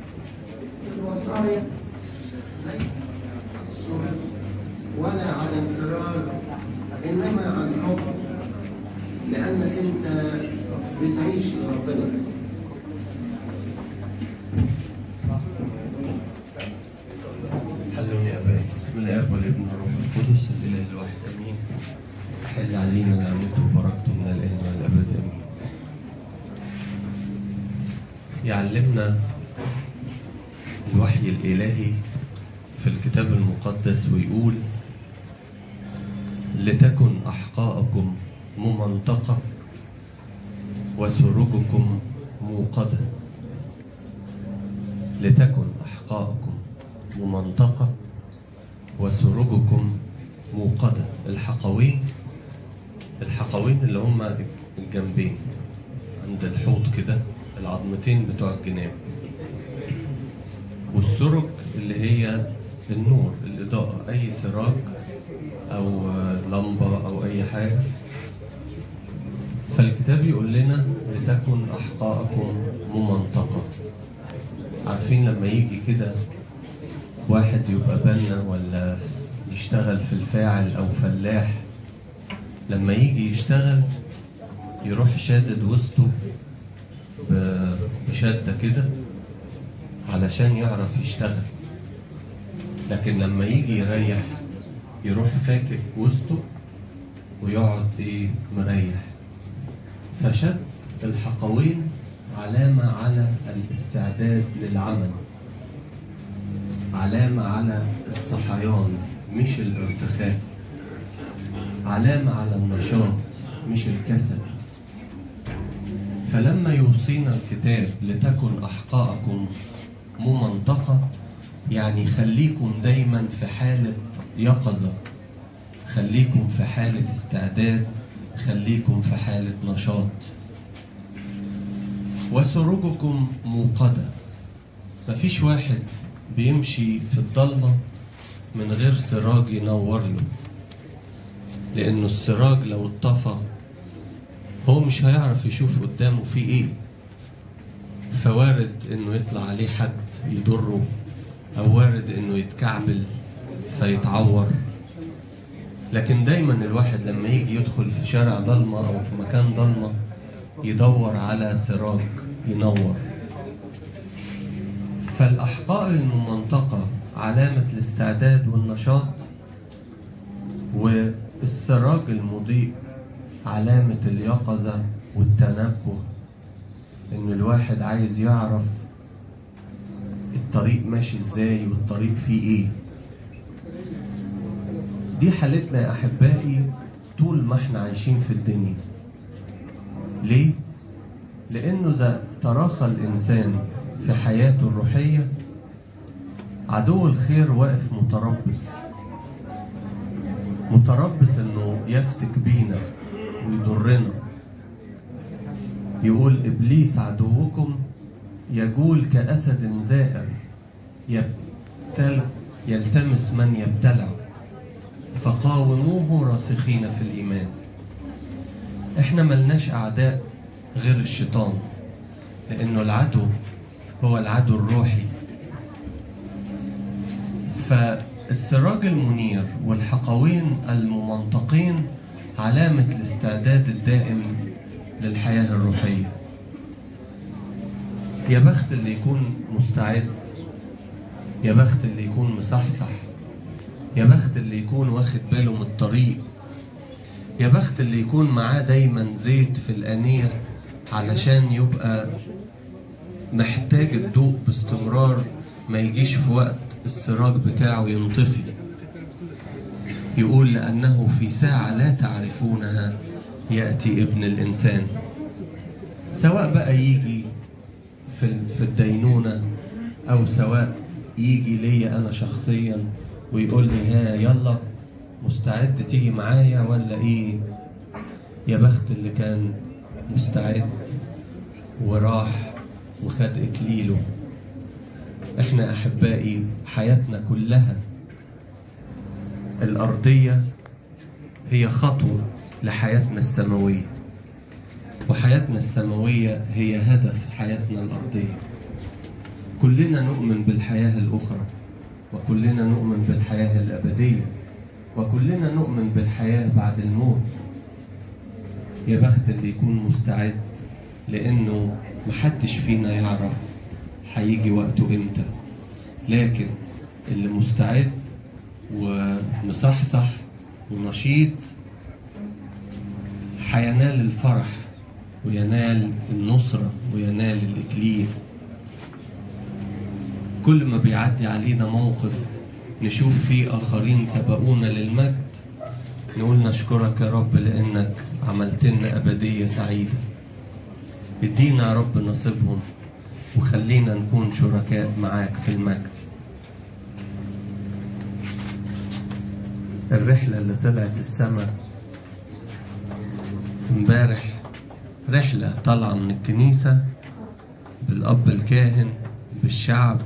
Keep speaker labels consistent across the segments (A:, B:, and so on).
A: الوصايا ولا على انفراد انما عن حب لانك انت بتعيش لربنا
B: حلوني يا ابائي بسم الله والابن والروح القدس الاله الواحد امين حل علينا نعمته وبركته من الان والابد امين يعلمنا الوحي الالهي في الكتاب المقدس ويقول لتكن احقاءكم ممنطقه وسرجكم موقده لتكن احقاءكم ممنطقة وسرجكم موقدة الحقوين الحقوين اللي هما الجنبين عند الحوض كده العظمتين بتوع الجناب والسرج اللي هي النور الإضاءة أي سراج أو لمبة أو أي حاجة فالكتاب يقول لنا لتكن أحقاءكم ممنطقة عارفين لما يجي كده واحد يبقى بنا ولا يشتغل في الفاعل او فلاح لما يجي يشتغل يروح شادد وسطه ب- بشدة كده علشان يعرف يشتغل لكن لما يجي يريح يروح فاكك وسطه ويقعد ايه مريح فشد الحقوين علامة على الاستعداد للعمل علامة على الصحيان مش الارتخاء علامة على النشاط مش الكسل فلما يوصينا الكتاب لتكن أحقاءكم ممنطقة يعني خليكم دايما في حالة يقظة خليكم في حالة استعداد خليكم في حالة نشاط وسرجكم موقدة مفيش واحد بيمشي في الضلمة من غير سراج ينور له لأنه السراج لو اتطفى هو مش هيعرف يشوف قدامه في ايه فوارد انه يطلع عليه حد يضره او وارد انه يتكعبل فيتعور لكن دايما الواحد لما يجي يدخل في شارع ضلمة او في مكان ضلمة يدور على سراج ينور فالأحقاء الممنطقة علامة الاستعداد والنشاط والسراج المضيء علامة اليقظة والتنبه إن الواحد عايز يعرف الطريق ماشي ازاي والطريق فيه ايه دي حالتنا يا أحبائي طول ما احنا عايشين في الدنيا ليه؟ لأنه إذا تراخى الإنسان في حياته الروحية عدو الخير واقف متربص متربص انه يفتك بينا ويضرنا يقول ابليس عدوكم يجول كاسد زائر يبتل يلتمس من يبتلع فقاوموه راسخين في الايمان احنا ملناش اعداء غير الشيطان لانه العدو هو العدو الروحي فالسراج المنير والحقوين الممنطقين علامة الاستعداد الدائم للحياة الروحية يا بخت اللي يكون مستعد يا بخت اللي يكون مصحصح يا بخت اللي يكون واخد باله من الطريق يا بخت اللي يكون معاه دايما زيت في الآنية علشان يبقى محتاج الضوء باستمرار ما يجيش في وقت السراج بتاعه ينطفي يقول لأنه في ساعة لا تعرفونها يأتي ابن الإنسان سواء بقى يجي في في الدينونة أو سواء يجي ليا أنا شخصيا ويقول لي ها يلا مستعد تيجي معايا ولا إيه يا بخت اللي كان مستعد وراح وخد إكليله إحنا أحبائي حياتنا كلها الأرضية هي خطوة لحياتنا السماوية وحياتنا السماوية هي هدف حياتنا الأرضية كلنا نؤمن بالحياة الأخرى وكلنا نؤمن بالحياة الأبدية وكلنا نؤمن بالحياة بعد الموت يا بخت اللي يكون مستعد لأنه محدش فينا يعرف هيجي وقته إمتى لكن اللي مستعد ومصحصح ونشيط هينال الفرح وينال النصرة وينال الإكليل كل ما بيعدي علينا موقف نشوف فيه آخرين سبقونا للمجد نقول نشكرك يا رب لأنك عملت لنا أبدية سعيدة ادينا يا رب نصيبهم وخلينا نكون شركاء معاك في المجد الرحلة اللي طلعت السماء امبارح رحلة طالعة من الكنيسة بالأب الكاهن بالشعب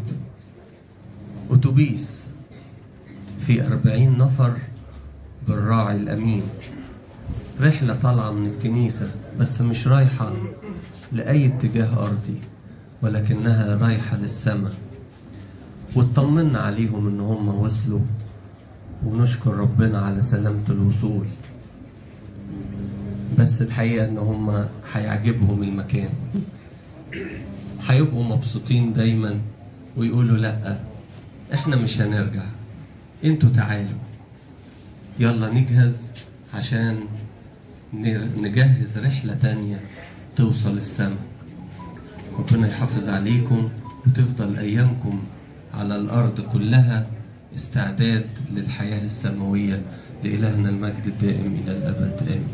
B: أتوبيس في أربعين نفر بالراعي الأمين رحلة طالعة من الكنيسة بس مش رايحة لأي اتجاه أرضي ولكنها رايحة للسماء واطمنا عليهم إن هم وصلوا ونشكر ربنا على سلامة الوصول بس الحقيقة إن هم هيعجبهم المكان هيبقوا مبسوطين دايما ويقولوا لأ إحنا مش هنرجع انتوا تعالوا يلا نجهز عشان نجهز رحلة تانية توصل السماء ربنا يحافظ عليكم وتفضل أيامكم على الأرض كلها استعداد للحياة السماوية لإلهنا المجد الدائم إلى الأبد آمين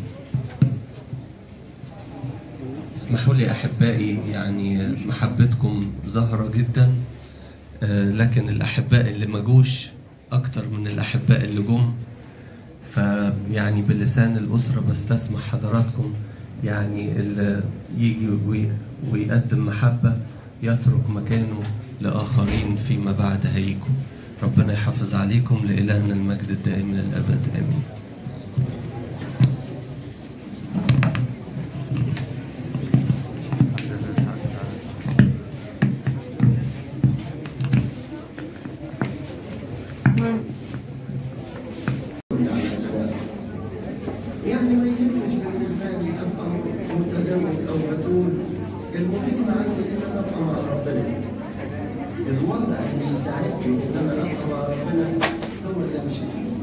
B: اسمحوا لي أحبائي يعني محبتكم ظاهرة جدا لكن الأحباء اللي ما جوش أكتر من الأحباء اللي جم فيعني بلسان الأسرة بستسمح حضراتكم يعني اللي يجي ويقدم محبة يترك مكانه لآخرين فيما بعد هيجوا ربنا يحافظ عليكم لإلهنا المجد الدائم إلى الأبد آمين
A: يعني ما يهمش بالنسبه لي ابقى متزوج او بتول المهم عندي ان انا ابقى مع ربنا الوضع اللي يساعدني ان انا ابقى مع ربنا هو اللي امشي فيه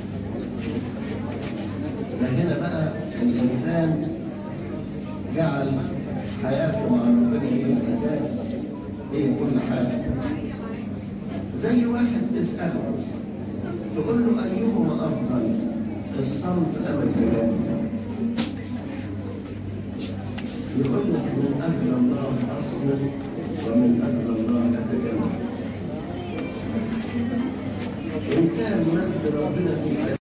A: فهنا بقى الانسان جعل حياته مع ربنا هي الاساس هي كل حاجه زي واحد تساله تقول له ايهما افضل الصمت أم الكلام يقول لك من أجل الله أصمت ومن أجل الله أتكلم إن كان مجد ربنا في